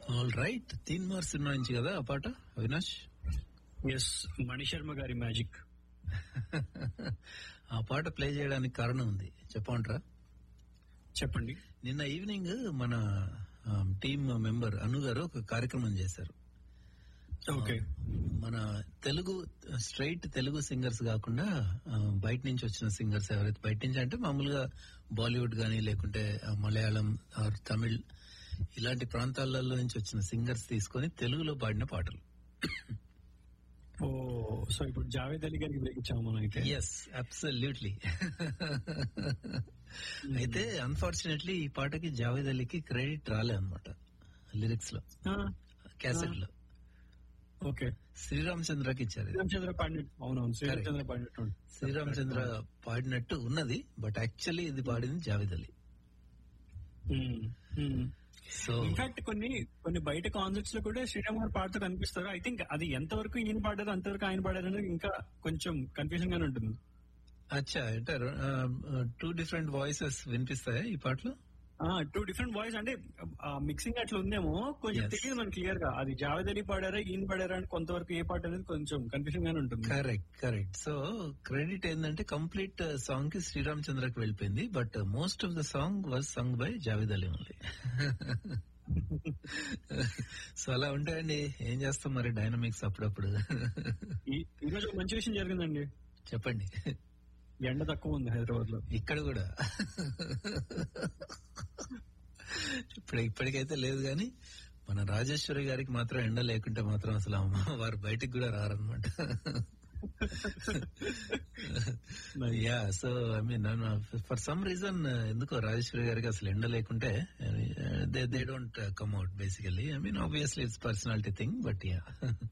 All right తీన్ మార్ cinema నుంచి కదా ఆ పాట అవినాష్ ఎస్ మణిశర్మ గారి మ్యాజిక్ ఆ పాట ప్లే చేయడానికి కారణం ఉంది చెప్పమంటారా చెప్పండి నిన్న ఈవినింగ్ మన టీమ్ మెంబర్ అను గారు ఒక కార్యక్రమం చేశారు ఓకే మన తెలుగు స్ట్రైట్ తెలుగు సింగర్స్ కాకుండా ఆ, బయట నుంచి వచ్చిన సింగర్స్ ఎవరైతే బయట నుంచి అంటే మామూలుగా బాలీవుడ్ గానీ లేకుంటే ఆ, మలయాళం ఆర్ తమిళ్ ఇలాంటి ప్రాంతాలలో నుంచి వచ్చిన సింగర్స్ తీసుకొని తెలుగులో పాడిన పాటలు ఓ సో ఇప్పుడు జావేద్ అలీ గారికి బ్రేక్ ఇచ్చాము మనం అయితే ఎస్ అబ్సల్యూట్లీ అయితే అన్ఫార్చునేట్లీ ఈ పాటకి జావేద్ అలీకి క్రెడిట్ రాలే అనమాట లిరిక్స్ లో క్యాసెట్ లో ఓకే శ్రీరామచంద్రకి ఇచ్చారు ఇది. శ్రీరామచంద్ర పాడినట్టు అవునవును శ్రీరామచంద్ర పాడినట్టు శ్రీరామచంద్ర పాడినట్టు ఉన్నది బట్ యాక్చువల్లీ ఇది పాడింది జావేద్ అలీ సో ఇన్ఫాక్ట్ కొన్ని కొన్ని బయట కాన్సర్ట్స్ లో కూడా శ్రీరామ్ గారు పాడుతూ కనిపిస్తారు ఐ థింక్ అది ఎంతవరకు ఈయన పాడారు అంతవరకు ఆయన పాడారు అనేది ఇంకా కొంచెం కన్ఫ్యూజన్ గానే ఉంటుంది అచ్చా అంటే టూ డిఫరెంట్ వాయిసెస్ వినిపిస్తాయా ఈ పాటలో టూ డిఫరెంట్ వాయిస్ అంటే మిక్సింగ్ అట్లా ఉందేమో కొంచెం Yes. తెలియదు మనకి క్లియర్ గా అది జావేద్ అలీ పాడారా ఈయన పాడారా అని కొంతవరకు ఏ పాట అనేది కొంచెం కన్ఫ్యూజన్ గానే ఉంటుంది కరెక్ట్ కరెక్ట్ సో క్రెడిట్ ఏంటంటే కంప్లీట్ సాంగ్ కి శ్రీరామచంద్రకి వెళ్ళిపోయింది but most of the song was sung by Javed Ali only so అలా ఉంటాయండి ఏం చేస్తాం మరి డైనమిక్స్ అప్పుడప్పుడు ఈ ఈ రోజు ఒక మంచి విషయం జరిగిందండి చెప్పండి ఎండ తక్కువ ఉంది హైదరాబాద్ లో ఇక్కడ కూడా ఇప్పుడు ఇప్పటికైతే లేదు కానీ మన రాజేశ్వరి గారికి మాత్రం ఎండ లేకుంటే మాత్రం అసలు అమ్మ వారు బయటికి కూడా రారనమాట yeah so I mean for some reason ఎందుకో రాజేశ్వరి గారికి అసలు ఎండ లేకుంటే they they don't come out basically I mean obviously it's personality thing but yeah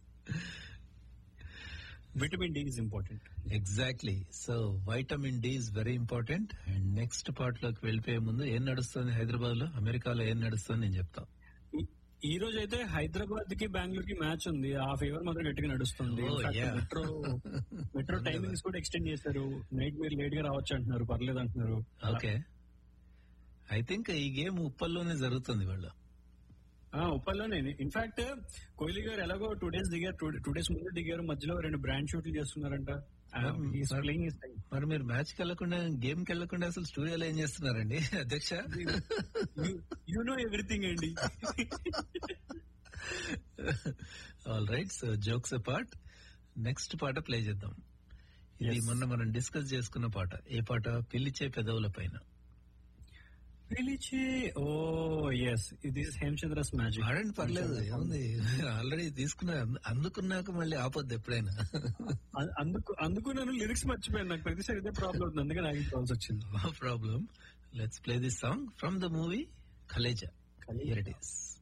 vitamin D is important exactly so vitamin D is very important and next part లోకి వెళ్ళిపోయే ముందు ఏం నడుస్తుంది హైదరాబాద్ లో అమెరికాలో ఏం నడుస్తుంది నేను చెప్తా ఈ రోజు అయితే హైదరాబాద్ కి బెంగళూరు కి మ్యాచ్ ఉంది ఆ ఫేవర్ మాత్రం గట్టిగా నడుస్తుంది Oh, yeah. Metro metro timings కూడా ఎక్స్టెండ్ చేశారు నైట్ మీరు లేట్ గా రావచ్చు అంటున్నారు పర్లేదు అంటున్నారు ఓకే ఐ థింక్ ఈ గేమ్ ఉప్పల్లోనే జరుగుతుంది వాళ్ళు ఆ, ఉప్పల్లోనే ఇన్ఫాక్ట్ కోహ్లీ గారు ఎలాగో టూ డేస్ దిగారు టూ డేస్ ముందు దిగారు మధ్యలో రెండు బ్రాండ్ షూట్లు చేస్తున్నారంట మరి- ప్లేయింగ్ మరి మీరు మ్యాచ్ కి వెళ్లకుండా గేమ్ కి వెళ్లకుండా అసలు స్టూడియోలో ఏం చేస్తున్నారండి అధ్యక్ష యు నో ఎవ్రీథింగ్ అండి all right so jokes part next పాట ప్లే చేద్దాం ఇది Yes. మొన్న మనం డిస్కస్ చేసుకున్న పాట ఏ పాట పిలిచే పెదవుల పైన పిలిచి ఓ ఎస్ ఇది హేమచంద్రస్ మ్యాజిక్ పాడండి పర్లేదు ఏముంది ఆల్రెడీ తీసుకున్నా అందుకున్నాక మళ్ళీ ఆపొద్దు ఎప్పుడైనా అ- అందుకు అందుకు నేను లిరిక్స్ మర్చిపోయాను నాకు ప్రతిసారి ఇదే ప్రాబ్లం అవుతుంది అందుకే నాకు కావాల్సి వచ్చింది no problem let's play this song from the movie Khaleja here it is